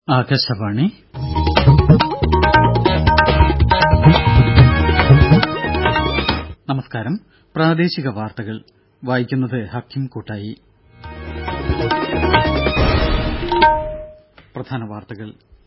ആകാശവാണി നമസ്കാരം പ്രാദേശിക വാർത്തകൾ വായിക്കുന്നത് ഹക്കീം കൂട്ടായി പ്രധാന വാർത്തകൾ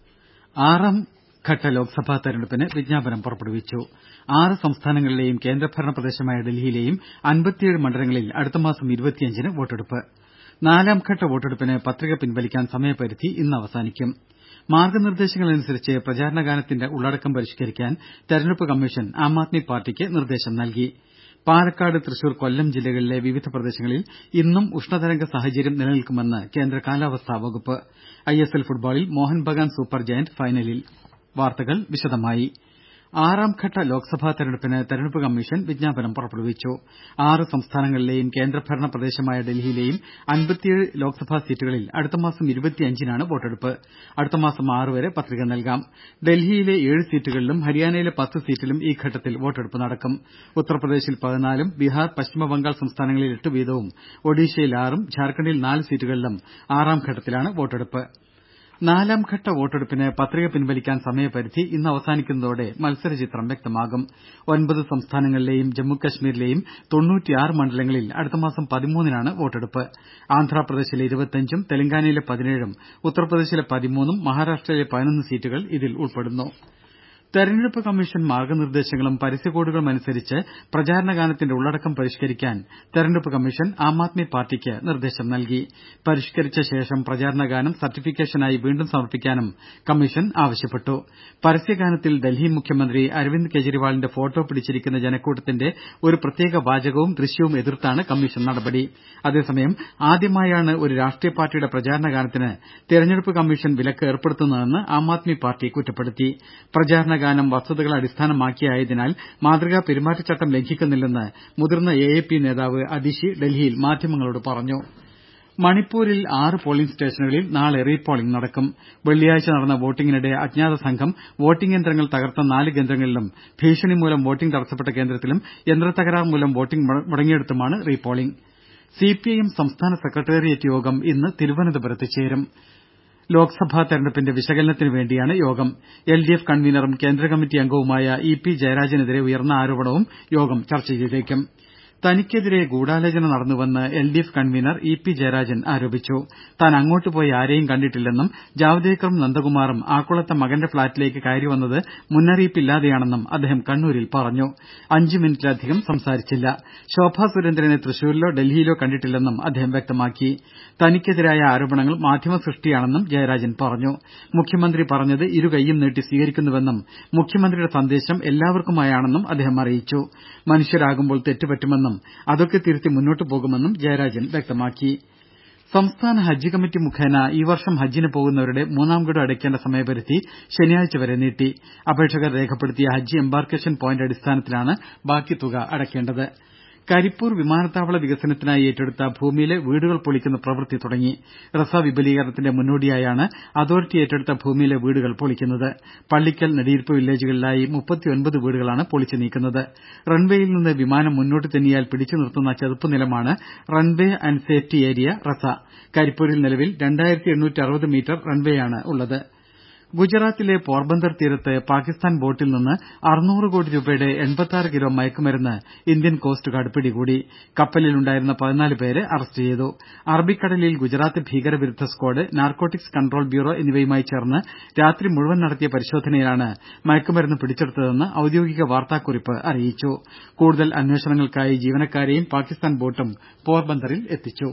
ആറാം ഘട്ട ലോക്സഭാ തെരഞ്ഞെടുപ്പിന് വിജ്ഞാപനം പുറപ്പെടുവിച്ചു ആറ് സംസ്ഥാനങ്ങളിലെയും കേന്ദ്രഭരണ പ്രദേശമായ ഡൽഹിയിലെയും അൻപത്തിയേഴ് മണ്ഡലങ്ങളിൽ അടുത്തമാസം ന് വോട്ടെടുപ്പ് നാലാംഘട്ട വോട്ടെടുപ്പിന് പത്രിക പിൻവലിക്കാൻ സമയപരിധി ഇന്ന് അവസാനിക്കും മാർഗനിർദേശങ്ങളനുസരിച്ച് പ്രചാരണ ഗാനത്തിന്റെ ഉള്ളടക്കം പരിഷ്കരിക്കാൻ തെരഞ്ഞെടുപ്പ് കമ്മീഷൻ ആം ആദ്മി പാർട്ടിക്ക് നിർദേശം നൽകി പാലക്കാട് തൃശൂർ കൊല്ലം ജില്ലകളിലെ വിവിധ പ്രദേശങ്ങളിൽ ഇന്നും ഉഷ്ണതരംഗ സാഹചര്യം നിലനിൽക്കുമെന്ന് കേന്ദ്ര കാലാവസ്ഥാ വകുപ്പ് ഐഎസ്എൽ ഫുട്ബോളിൽ മോഹൻ ബഗാൻ സൂപ്പർ ജയന്റ് ഫൈനലിൽ വാർത്തകൾ വിശദമായി ആറാംഘട്ട ലോക്സഭാ തെരഞ്ഞെടുപ്പിന് തെരഞ്ഞെടുപ്പ് കമ്മീഷൻ വിജ്ഞാപനം പുറപ്പെടുവിച്ചു ആറ് സംസ്ഥാനങ്ങളിലെയും കേന്ദ്രഭരണ പ്രദേശമായ ഡൽഹിയിലെയും അൻപത്തിയേഴ് ലോക്സഭാ സീറ്റുകളിൽ അടുത്തമാസം നാണ് വോട്ടെടുപ്പ് അടുത്തമാസം ആറ് വരെ പത്രിക നൽകാം ഡൽഹിയിലെ ഏഴ് സീറ്റുകളിലും ഹരിയാനയിലെ പത്ത് സീറ്റിലും ഈ ഘട്ടത്തിൽ വോട്ടെടുപ്പ് നടക്കും ഉത്തർപ്രദേശിൽ പതിനാലും ബീഹാർ പശ്ചിമബംഗാൾ സംസ്ഥാനങ്ങളിൽ എട്ട് വീതവും ഒഡീഷയിൽ ആറും ഝാർഖണ്ഡിൽ നാല് സീറ്റുകളിലും ആറാം ഘട്ടത്തിലാണ് വോട്ടെടുപ്പ് നാലാംഘട്ട വോട്ടെടുപ്പിന് പത്രിക പിൻവലിക്കാൻ സമയപരിധി ഇന്ന് അവസാനിക്കുന്നതോടെ മത്സരചിത്രം വ്യക്തമാകും ഒൻപത് സംസ്ഥാനങ്ങളിലെയും ജമ്മുകശ്മീരിലെയും മണ്ഡലങ്ങളിൽ അടുത്തമാസം പതിമൂന്നിനാണ് വോട്ടെടുപ്പ് ആന്ധ്രാപ്രദേശിലെ ഇരുപത്തിയഞ്ചും തെലങ്കാനയിലെ പതിനേഴും ഉത്തർപ്രദേശിലെ പതിമൂന്നും മഹാരാഷ്ട്രയിലെ പതിനൊന്ന് സീറ്റുകൾ ഇതിൽ ഉൾപ്പെടുന്നു തെരഞ്ഞെടുപ്പ് കമ്മീഷൻ മാർഗനിർദേശങ്ങളും പരസ്യകോഡുകളും അനുസരിച്ച് പ്രചാരണ ഗാനത്തിന്റെ ഉള്ളടക്കം പരിഷ്കരിക്കാൻ തെരഞ്ഞെടുപ്പ് കമ്മീഷൻ ആം ആദ്മി പാർട്ടിക്ക് നിർദേശം നൽകി പരിഷ്കരിച്ച ശേഷം പ്രചാരണ ഗാനം സർട്ടിഫിക്കേഷനായി വീണ്ടും സമർപ്പിക്കാനും കമ്മീഷൻ ആവശ്യപ്പെട്ടു പരസ്യഗാനത്തിൽ ഡൽഹി മുഖ്യമന്ത്രി അരവിന്ദ് കെജ്രിവാളിന്റെ ഫോട്ടോ പിടിച്ചിരിക്കുന്ന ജനക്കൂട്ടത്തിന്റെ ഒരു പ്രത്യേക വാചകവും ദൃശ്യവും എതിർത്താണ് കമ്മീഷൻ നടപടി അതേസമയം ആദ്യമായാണ് ഒരു രാഷ്ട്രീയ പാർട്ടിയുടെ പ്രചാരണ ഗാനത്തിന് തെരഞ്ഞെടുപ്പ് കമ്മീഷൻ വിലക്ക് ഏർപ്പെടുത്തുന്നതെന്ന് ആം ആദ്മി പാർട്ടി കുറ്റപ്പെടുത്തി പ്രചാരണ ഗാനം വസ്തുതകൾ അടിസ്ഥാനമാക്കിയായതിനാൽ മാതൃകാ പെരുമാറ്റച്ചട്ടം ലംഘിക്കുന്നില്ലെന്ന് മുതിർന്ന എ എ പി നേതാവ് അതിഷി ഡൽഹിയിൽ മാധ്യമങ്ങളോട് പറഞ്ഞു മണിപ്പൂരിൽ ആറ് പോളിംഗ് സ്റ്റേഷനുകളിൽ നാളെ റീപോളിംഗ് നടക്കും വെള്ളിയാഴ്ച നടന്ന വോട്ടിംഗിനിടെ അജ്ഞാത സംഘം വോട്ടിംഗ് യന്ത്രങ്ങൾ തകർത്ത നാല് കേന്ദ്രങ്ങളിലും ഭീഷണി മൂലം വോട്ടിംഗ് തടസ്സപ്പെട്ട കേന്ദ്രത്തിലും യന്ത്രത്തകരാർ മൂലം വോട്ടിംഗ് മുടങ്ങിയിടത്തുമാണ് റീപോളിംഗ് സിപിഐഎം സംസ്ഥാന സെക്രട്ടേറിയറ്റ് യോഗം ഇന്ന് തിരുവനന്തപുരത്ത് ചേരും ലോക്സഭാ തെരഞ്ഞെടുപ്പിന്റെ വിശകലനത്തിന് വേണ്ടിയാണ് യോഗം എൽഡിഎഫ് കൺവീനറും കേന്ദ്ര കമ്മിറ്റി അംഗവുമായ ഇ പി ജയരാജനെതിരെ ഉയർന്ന ആരോപണവും യോഗം ചർച്ച ചെയ്തേക്കും തനിക്കെതിരെ ഗൂഢാലോചന നടന്നുവെന്ന് LDF convener E P Jayarajan ആരോപിച്ചു താൻ അങ്ങോട്ട് പോയി ആരെയും കണ്ടിട്ടില്ലെന്നും ജാവ്ദേക്കറും നന്ദകുമാറും ആക്കുളത്തെ മകന്റെ ഫ്ളാറ്റിലേക്ക് കയറിവന്നത് മുന്നറിയിപ്പില്ലാതെയാണെന്നും അദ്ദേഹം കണ്ണൂരിൽ പറഞ്ഞു അഞ്ച് മിനിറ്റിലധികം സംസാരിച്ചില്ല ശോഭാ സുരേന്ദ്രനെ തൃശൂരിലോ ഡൽഹിയിലോ കണ്ടിട്ടില്ലെന്നും അദ്ദേഹം വ്യക്തമാക്കി തനിക്കെതിരായ ആരോപണങ്ങൾ മാധ്യമ സൃഷ്ടിയാണെന്നും ജയരാജൻ പറഞ്ഞു മുഖ്യമന്ത്രി പറഞ്ഞത് ഇരുകൈയും നീട്ടി സ്വീകരിക്കുന്നുവെന്നും മുഖ്യമന്ത്രിയുടെ സന്ദേശം എല്ലാവർക്കുമായാണെന്നും അദ്ദേഹം അറിയിച്ചു മനുഷ്യരാകുമ്പോൾ തെറ്റുപറ്റുമെന്നും അതൊക്കെ തിരുത്തി മുന്നോട്ടു പോകുമെന്നും ജയരാജൻ വ്യക്തമാക്കി സംസ്ഥാന ഹജ്ജ് കമ്മിറ്റി മുഖേന ഈ വർഷം ഹജ്ജിന് പോകുന്നവരുടെ മൂന്നാം ഗഡു അടയ്ക്കേണ്ട സമയപരിധി ശനിയാഴ്ച വരെ നീട്ടി അപേക്ഷകർ രേഖപ്പെടുത്തിയ ഹജ്ജ് എംബാർക്കേഷൻ പോയിന്റ് അടിസ്ഥാനത്തിലാണ് ബാക്കി തുക അടയ്ക്കേണ്ടത് കരിപ്പൂർ വിമാനത്താവള വികസനത്തിനായി ഏറ്റെടുത്ത ഭൂമിയിലെ വീടുകൾ പൊളിക്കുന്ന പ്രവൃത്തി തുടങ്ങി റസ വിപുലീകരണത്തിന്റെ മുന്നോടിയായാണ് അതോറിറ്റി ഏറ്റെടുത്ത ഭൂമിയിലെ വീടുകൾ പൊളിക്കുന്നത് പള്ളിക്കൽ നെടിയിരുപ്പ് വില്ലേജുകളിലായി മുപ്പത്തിയൊൻപത് വീടുകളാണ് പൊളിച്ചു നീക്കുന്നത് റൺവേയിൽ നിന്ന് വിമാനം മുന്നോട്ട് തെന്നിയാൽ പിടിച്ചു നിർത്തുന്ന ചതുപ്പ് നിലമാണ് runway and safety area RESA കരിപ്പൂരിൽ നിലവിൽ രണ്ടായിരത്തി മീറ്റർ റൺവേയാണുള്ളത് ഗുജറാത്തിലെ പോർബന്ദർ തീരത്ത് പാകിസ്ഥാൻ ബോട്ടിൽ നിന്ന് അറുന്നൂറ് കോടി രൂപയുടെ എൺപത്തിയാറ് കിലോ മയക്കുമരുന്ന് ഇന്ത്യൻ കോസ്റ്റ് ഗാർഡ് പിടികൂടി കപ്പലിലുണ്ടായിരുന്ന പതിനാല് പേരെ അറസ്റ്റ് ചെയ്തു അറബിക്കടലിൽ ഗുജറാത്ത് ഭീകരവിരുദ്ധ സ്ക്വാഡ് നാർക്കോട്ടിക്സ് കൺട്രോൾ ബ്യൂറോ എന്നിവയുമായി ചേർന്ന് രാത്രി മുഴുവൻ നടത്തിയ പരിശോധനയിലാണ് മയക്കുമരുന്ന് പിടിച്ചെടുത്തതെന്ന് ഔദ്യോഗിക വാർത്താക്കുറിപ്പ് അറിയിച്ചു കൂടുതൽ അന്വേഷണങ്ങൾക്കായി ജീവനക്കാരെയും പാകിസ്ഥാൻ ബോട്ടും പോർബന്തറിൽ എത്തിച്ചു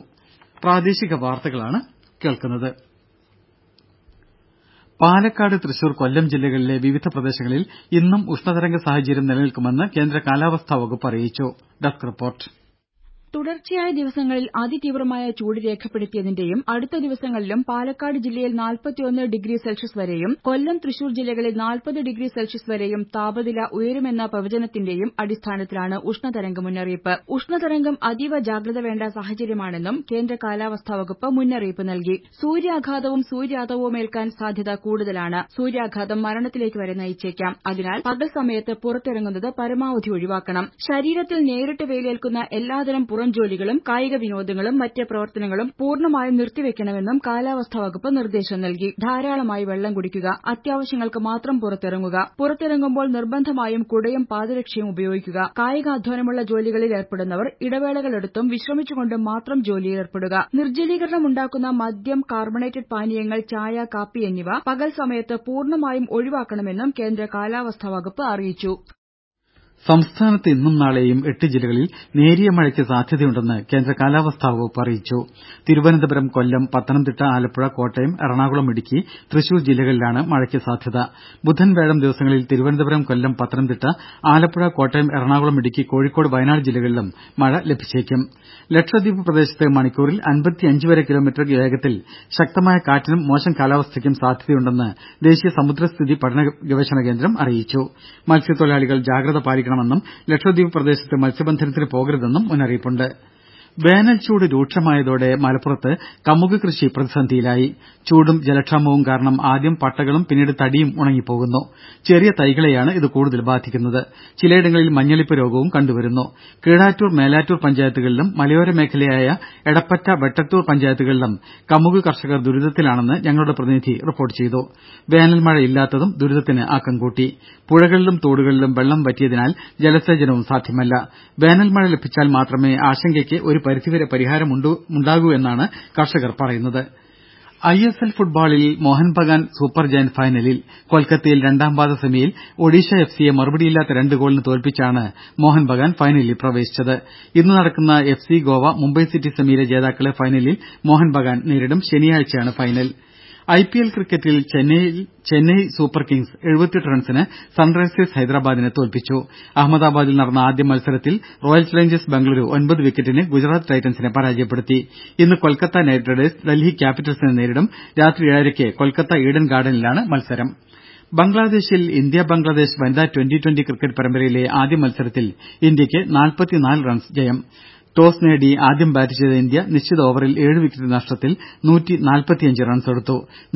പാലക്കാട് തൃശൂർ കൊല്ലം ജില്ലകളിലെ വിവിധ പ്രദേശങ്ങളിൽ ഇന്നും ഉഷ്ണതരംഗ സാഹചര്യം നിലനിൽക്കുമെന്ന് കേന്ദ്ര കാലാവസ്ഥാ വകുപ്പ് അറിയിച്ചു ഡെസ്ക് റിപ്പോർട്ട് തുടർച്ചയായ ദിവസങ്ങളിൽ അതിതീവ്രമായ ചൂട് രേഖപ്പെടുത്തിയതിന്റെയും അടുത്ത ദിവസങ്ങളിലും പാലക്കാട് ജില്ലയിൽ നാൽപ്പത്തിയൊന്ന് ഡിഗ്രി സെൽഷ്യസ് വരെയും കൊല്ലം തൃശൂർ ജില്ലകളിൽ നാൽപ്പത് ഡിഗ്രി സെൽഷ്യസ് വരെയും താപനില ഉയരുമെന്ന പ്രവചനത്തിന്റെയും അടിസ്ഥാനത്തിലാണ് ഉഷ്ണതരംഗ മുന്നറിയിപ്പ് ഉഷ്ണതരംഗം അതീവ ജാഗ്രത വേണ്ട സാഹചര്യമാണെന്നും കേന്ദ്ര കാലാവസ്ഥാ വകുപ്പ് മുന്നറിയിപ്പ് നൽകി സൂര്യാഘാതവും സൂര്യാതപവുമേൽക്കാൻ സാധ്യത കൂടുതലാണ് സൂര്യാഘാതം മരണത്തിലേക്ക് വരെ നയിച്ചേക്കാം അതിനാൽ പകൽ സമയത്ത് പുറത്തിറങ്ങുന്നത് പരമാവധി ഒഴിവാക്കണം ശരീരത്തിൽ നേരിട്ട് വെയിലേൽക്കുന്ന എല്ലാതരം പുറം ജോലികളും കായിക വിനോദങ്ങളും മറ്റ് പ്രവർത്തനങ്ങളും പൂർണ്ണമായും നിർത്തിവെക്കണമെന്നും കാലാവസ്ഥാ വകുപ്പ് നിർദ്ദേശം നൽകി ധാരാളമായി വെള്ളം കുടിക്കുക അത്യാവശ്യങ്ങൾക്ക് മാത്രം പുറത്തിറങ്ങുക പുറത്തിറങ്ങുമ്പോൾ നിർബന്ധമായും കുടയും പാദരക്ഷയും ഉപയോഗിക്കുക കായികാധ്വാനമുള്ള ജോലികളിൽ ഏർപ്പെടുന്നവർ ഇടവേളകളെടുത്തും വിശ്രമിച്ചുകൊണ്ടും മാത്രം ജോലിയിലേർപ്പെടുക നിർജ്ജലീകരണം ഉണ്ടാക്കുന്ന മദ്യം കാർബണേറ്റഡ് പാനീയങ്ങൾ ചായ കാപ്പി എന്നിവ പകൽ സമയത്ത് പൂർണ്ണമായും ഒഴിവാക്കണമെന്നും കേന്ദ്ര കാലാവസ്ഥാ വകുപ്പ് അറിയിച്ചു സംസ്ഥാനത്ത് ഇന്നും നാളെയും എട്ട് ജില്ലകളിൽ നേരിയ മഴയ്ക്ക് സാധ്യതയുണ്ടെന്ന് കേന്ദ്ര കാലാവസ്ഥാ വകുപ്പ് അറിയിച്ചു തിരുവനന്തപുരം കൊല്ലം പത്തനംതിട്ട ആലപ്പുഴ കോട്ടയം എറണാകുളം ഇടുക്കി തൃശൂർ ജില്ലകളിലാണ് മഴയ്ക്ക് സാധ്യത ബുധൻ വ്യാഴം ദിവസങ്ങളിൽ തിരുവനന്തപുരം കൊല്ലം പത്തനംതിട്ട ആലപ്പുഴ കോട്ടയം എറണാകുളം ഇടുക്കി കോഴിക്കോട് വയനാട് ജില്ലകളിലും മഴ ലഭിച്ചേക്കും ലക്ഷദ്വീപ് പ്രദേശത്ത് മണിക്കൂറിൽ അൻപത്തിയഞ്ച് വരെ കിലോമീറ്റർ വേഗത്തിൽ ശക്തമായ കാറ്റിനും മോശം കാലാവസ്ഥയ്ക്കും സാധ്യതയുണ്ടെന്ന് ദേശീയ സമുദ്രസ്ഥിതി പഠന ഗവേഷണ കേന്ദ്രം അറിയിച്ചു മത്സ്യത്തൊഴിലാളികൾ ജാഗ്രത പാലിക്കണമെന്നും ലക്ഷദ്വീപ് പ്രദേശത്ത് മത്സ്യബന്ധനത്തിന് പോകരുതെന്നും മുന്നറിയിപ്പുണ്ട് വേനൽച്ചൂട് രൂക്ഷമായതോടെ മലപ്പുറത്ത് കമുക് കൃഷി പ്രതിസന്ധിയിലായി ചൂടും ജലക്ഷാമവും കാരണം ആദ്യം പട്ടകളും പിന്നീട് തടിയും ഉണങ്ങിപ്പോകുന്നു ചെറിയ തൈകളെയാണ് ഇത് കൂടുതൽ ബാധിക്കുന്നത് ചിലയിടങ്ങളിൽ മഞ്ഞളിപ്പ് രോഗവും കണ്ടുവരുന്നു കീഴാറ്റൂർ മേലാറ്റൂർ പഞ്ചായത്തുകളിലും മലയോര മേഖലയായ എടപ്പറ്റ വെട്ടത്തൂർ പഞ്ചായത്തുകളിലും കമുക് കർഷകർ ദുരിതത്തിലാണെന്ന് ഞങ്ങളുടെ പ്രതിനിധി റിപ്പോർട്ട് ചെയ്തു വേനൽ മഴ ഇല്ലാത്തതും ദുരിതത്തിന് ആക്കം കൂട്ടി പുഴകളിലും തോടുകളിലും വെള്ളം വറ്റിയതിനാൽ ജലസേചനവും സാധ്യമല്ല വേനൽ മഴ ലഭിച്ചാൽ മാത്രമേ ആശങ്കയ്ക്ക് ഒരു പരിധിവരെ പരിഹാരമുണ്ടാകൂ എന്നാണ് കർഷകർ പറയുന്നത് ഐ എസ് എൽ ഫുട്ബോളിൽ മോഹൻ ബഗാൻ സൂപ്പർ ജയന്റ് ഫൈനലിൽ കൊൽക്കത്തയിൽ രണ്ടാം പാദ സെമിയിൽ ഒഡീഷ എഫ് സിയെ മറുപടിയില്ലാത്ത രണ്ട് ഗോളിന് തോൽപ്പിച്ചാണ് മോഹൻ ബഗാൻ ഫൈനലിൽ പ്രവേശിച്ചത് ഇന്ന് നടക്കുന്ന F C Goa Mumbai city സെമിയിലെ ജേതാക്കളെ ഫൈനലിൽ മോഹൻ ബഗാൻ നേരിടും ശനിയാഴ്ചയാണ് ഫൈനൽ ഐ പി എൽ ക്രിക്കറ്റിൽ ചെന്നൈ സൂപ്പർ കിങ്സ് എഴുപത്തിയെട്ട് റൺസിന് സൺറൈസേഴ്സ് ഹൈദരാബാദിനെ തോൽപ്പിച്ചു അഹമ്മദാബാദിൽ നടന്ന ആദ്യ മത്സരത്തിൽ റോയൽ ചലഞ്ചേഴ്സ് ബംഗളൂരു ഒൻപത് വിക്കറ്റിന് ഗുജറാത്ത് ടൈറ്റൻസിനെ പരാജയപ്പെടുത്തി ഇന്ന് കൊൽക്കത്ത നൈറ്റ് റൈഡേഴ്സ് ഡൽഹി ക്യാപിറ്റൽസിനെ നേരിടും രാത്രി ഏഴരയ്ക്ക് കൊൽക്കത്ത ഈഡൻ ഗാർഡനിലാണ് മത്സരം ബംഗ്ലാദേശിൽ ഇന്ത്യ ബംഗ്ലാദേശ് വനിതാ ട്വന്റി ട്വന്റി ക്രിക്കറ്റ് പരമ്പരയിലെ ആദ്യ മത്സരത്തിൽ ഇന്ത്യക്ക് റൺസ് ജയം ടോസ് നേടി ആദ്യം ബാറ്റ് ചെയ്ത ഇന്ത്യ നിശ്ചിത ഓവറിൽ ഏഴ് വിക്കറ്റ് നഷ്ടത്തിൽ റൺസെടുത്തു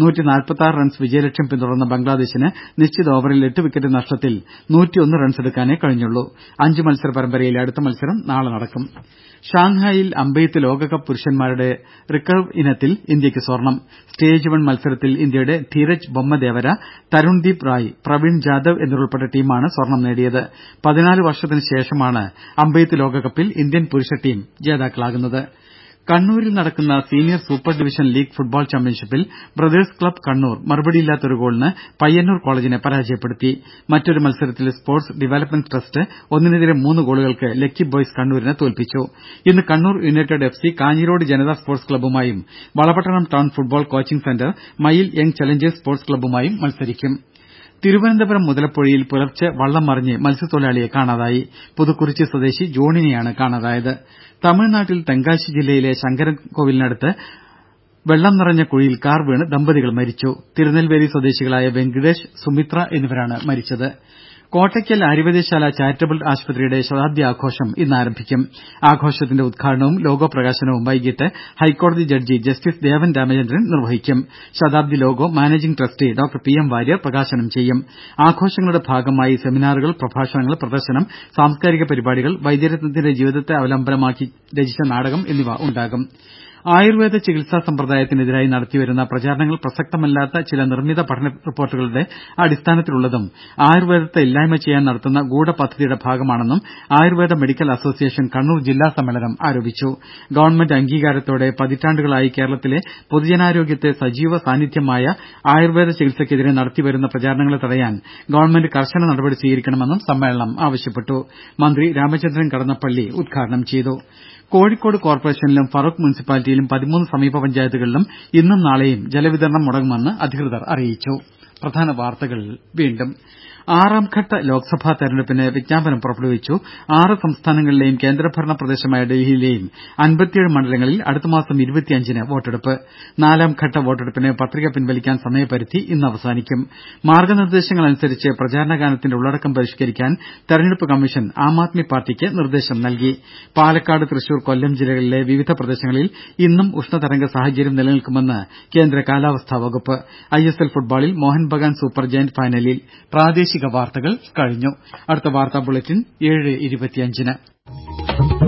റൺസ് വിജയലക്ഷ്യം പിന്തുടർന്ന ബംഗ്ലാദേശിന് നിശ്ചിത ഓവറിൽ എട്ട് വിക്കറ്റ് നഷ്ടത്തിൽ റൺസെടുക്കാനേ കഴിഞ്ഞുള്ളൂ അഞ്ച് മത്സര പരമ്പരയിലെ അടുത്ത മത്സരം നാളെ നടക്കും ഷാങ്ഹായിൽ അമ്പെയ്ത്ത് ലോകകപ്പ് പുരുഷന്മാരുടെ റിക്കർവ് ഇനത്തിൽ ഇന്ത്യക്ക് സ്വർണം സ്റ്റേജ് വൺ മത്സരത്തിൽ ഇന്ത്യയുടെ ധീരജ് ബൊമ്മദേവര തരുൺദീപ് റായ് പ്രവീൺ ജാദവ് എന്നിവരുൾപ്പെട്ട ടീമാണ് സ്വർണം നേടിയത് പതിനാല് വർഷത്തിന് ശേഷമാണ് അമ്പെയ്ത്ത് ലോകകപ്പിൽ ഇന്ത്യൻ പുരുഷ ടീം ജേതാക്കളാകുന്നത് കണ്ണൂരിൽ നടക്കുന്ന senior super division league football ചാമ്പ്യൻഷിപ്പിൽ ബ്രദേഴ്സ് ക്ലബ് കണ്ണൂർ മറുപടിയില്ലാത്ത ഒരു ഗോളിന് പയ്യന്നൂർ കോളജിനെ പരാജയപ്പെടുത്തി മറ്റൊരു മത്സരത്തിൽ സ്പോർട്സ് ഡെവലപ്മെന്റ് ട്രസ്റ്റ് ഒന്നിനെതിരെ മൂന്ന് ഗോളുകൾക്ക് ലക്കി ബോയ്സ് കണ്ണൂരിനെ തോൽപ്പിച്ചു ഇന്ന് Kannur united F C Kanhirode Janatha sports ക്ലബ്ബുമായും Valapattanam town football coaching centre Mayil young challengers sports ക്ലബ്ബുമായും മത്സരിക്കും തിരുവനന്തപുരം മുതലപ്പൊഴിയിൽ പുലർച്ചെ വള്ളം മറിഞ്ഞ് മത്സ്യത്തൊഴിലാളിയെ കാണാതായി പുതുക്കുറിച്ചി സ്വദേശി ജോണിനെയാണ് കാണാതായത് തമിഴ്നാട്ടിൽ തെങ്കാശി ജില്ലയിലെ ശങ്കരൻകോവിലിനടുത്ത് വെള്ളം നിറഞ്ഞ കുഴിയിൽ കാർ വീണ് ദമ്പതികൾ മരിച്ചു തിരുനെൽവേലി സ്വദേശികളായ വെങ്കിടേഷ് സുമിത്ര എന്നിവരാണ് മരിച്ചത് കോട്ടയ്ക്കൽ ആര്യവൈദ്യശാല ചാരിറ്റബിൾ ആശുപത്രിയുടെ ശതാബ്ദി ആഘോഷം ഇന്ന് ആരംഭിക്കും ആഘോഷത്തിന്റെ ഉദ്ഘാടനവും ലോഗോ പ്രകാശനവും വൈകിട്ട് ഹൈക്കോടതി ജഡ്ജി ജസ്റ്റിസ് ദേവൻ രാമചന്ദ്രൻ നിർവഹിക്കും ശതാബ്ദി logo managing trustee doctor P M Warrier പ്രകാശനം ചെയ്യും ആഘോഷങ്ങളുടെ ഭാഗമായി സെമിനാറുകൾ പ്രഭാഷണങ്ങൾ പ്രദർശനം സാംസ്കാരിക പരിപാടികൾ വൈദ്യരത്നത്തിന്റെ ജീവിതത്തെ അവലംബനമാക്കി രചിച്ച നാടകം എന്നിവ ഉണ്ടാകും ആയുർവേദ ചികിത്സാ സമ്പ്രദായത്തിനെതിരായി നടത്തിവരുന്ന പ്രചാരണങ്ങൾ പ്രസക്തമല്ലാത്ത ചില നിർമ്മിത പഠന റിപ്പോർട്ടുകളുടെ അടിസ്ഥാനത്തിലുള്ളതും ആയുർവേദത്തെ ഇല്ലായ്മ ചെയ്യാൻ നടത്തുന്ന ഗൂഢപദ്ധതിയുടെ ഭാഗമാണെന്നും ആയുർവേദ മെഡിക്കൽ അസോസിയേഷൻ കണ്ണൂർ ജില്ലാ സമ്മേളനം ആരോപിച്ചു ഗവൺമെന്റ് അംഗീകാരത്തോടെ പതിറ്റാണ്ടുകളായി കേരളത്തിലെ പൊതുജനാരോഗ്യത്തെ സജീവ സാന്നിധ്യമായ ആയുർവേദ ചികിത്സയ്ക്കെതിരെ നടത്തിവരുന്ന പ്രചാരണങ്ങളെ തടയാൻ ഗവൺമെന്റ് കർശന നടപടി സ്വീകരിക്കണമെന്നും സമ്മേളനം ആവശ്യപ്പെട്ടു മന്ത്രി രാമചന്ദ്രൻ കടന്നപ്പള്ളി ഉദ്ഘാടനം ചെയ്തു കോഴിക്കോട് കോർപ്പറേഷനിലും ഫറൂഖ് മുനിസിപ്പാലിറ്റിയിലും പതിമൂന്ന് സമീപ പഞ്ചായത്തുകളിലും ഇന്നും നാളെയും ജലവിതരണം മുടങ്ങുമെന്ന് അധികൃതർ അറിയിച്ചു പ്രധാന വാർത്തകൾ വീണ്ടും ആറാംഘട്ട ലോക്സഭാ തെരഞ്ഞെടുപ്പിന് വിജ്ഞാപനം പുറപ്പെടുവിച്ചു ആറ് സംസ്ഥാനങ്ങളിലെയും കേന്ദ്രഭരണ പ്രദേശമായ ഡൽഹിയിലെയും അൻപത്തിയേഴ് മണ്ഡലങ്ങളിൽ അടുത്തമാസം ഇരുപത്തിയഞ്ചിന് വോട്ടെടുപ്പ് നാലാംഘട്ട വോട്ടെടുപ്പിന് പത്രിക പിൻവലിക്കാൻ സമയപരിധി ഇന്ന് അവസാനിക്കും മാർഗനിർദ്ദേശങ്ങൾ അനുസരിച്ച് പ്രചാരണ ഗാനത്തിന്റെ ഉള്ളടക്കം പരിഷ്കരിക്കാൻ തെരഞ്ഞെടുപ്പ് കമ്മീഷൻ ആം ആദ്മി പാർട്ടിക്ക് നിർദ്ദേശം നൽകി പാലക്കാട് തൃശൂർ കൊല്ലം ജില്ലകളിലെ വിവിധ പ്രദേശങ്ങളിൽ ഇന്നും ഉഷ്ണതരംഗ സാഹചര്യം നിലനിൽക്കുമെന്ന് കേന്ദ്ര കാലാവസ്ഥാ വകുപ്പ് ഐ എസ് എൽ ഫുട്ബോളിൽ മോഹൻ ബഗാൻ സൂപ്പർ ജയന്റ് ഫൈനലിൽ പ്രാദേശിക വാർത്തകൾ കഴിഞ്ഞു അടുത്ത വാർത്താ ബുള്ളറ്റിൻ ഏഴ് ഇരുപത്തിയഞ്ചിന്